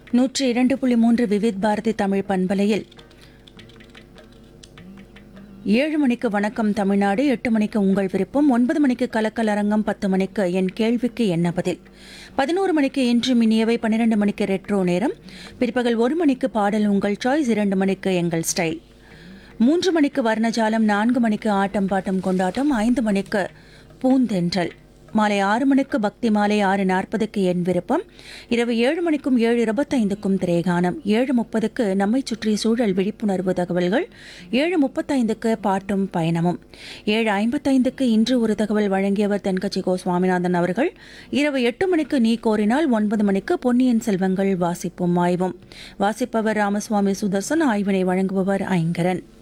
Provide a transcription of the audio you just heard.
நூற்றி இரண்டு புள்ளி மூன்று விவித் பாரதி தமிழ் பண்பலையில் ஏழு மணிக்கு வணக்கம் தமிழ்நாடு எட்டு மணிக்கு உங்கள் விருப்பம் ஒன்பது மணிக்கு கலக்கல் அரங்கம் பத்து மணிக்கு என் கேள்விக்கு என்ன பதில் பதினோரு மணிக்கு இன்று மினியவை பன்னிரண்டு மணிக்கு ரெட்ரோ நேரம் பிற்பகல் ஒரு மணிக்கு பாடல் உங்கள் சாய்ஸ் இரண்டு மணிக்கு எங்கள் ஸ்டைல் மூன்று மணிக்கு வர்ணஜாலம் நான்கு மணிக்கு ஆட்டம் பாட்டம் கொண்டாட்டம் ஐந்து மணிக்கு பூந்தென்றல் மாலை ஆறு மணிக்கு பக்தி மாலை ஆறு நாற்பதுக்கு என் விருப்பம் இரவு ஏழு மணிக்கும் ஏழு இருபத்தைந்துக்கும் திரேகானம் ஏழு முப்பதுக்கு நம்மை சுற்றி சூழல் விழிப்புணர்வு தகவல்கள் ஏழு முப்பத்தைந்துக்கு பாட்டும் பயணமும் ஏழு ஐம்பத்தைந்துக்கு இன்று ஒரு தகவல் வழங்கியவர் தென்கட்சி கோ சுவாமிநாதன் அவர்கள் இரவு எட்டு மணிக்கு நீ கோரினால் ஒன்பது மணிக்கு பொன்னியின் செல்வங்கள் வாசிப்பும் ஆய்வும் வாசிப்பவர் ராமசுவாமி சுதர்சன் ஆய்வினை வழங்குபவர் ஐங்கரன்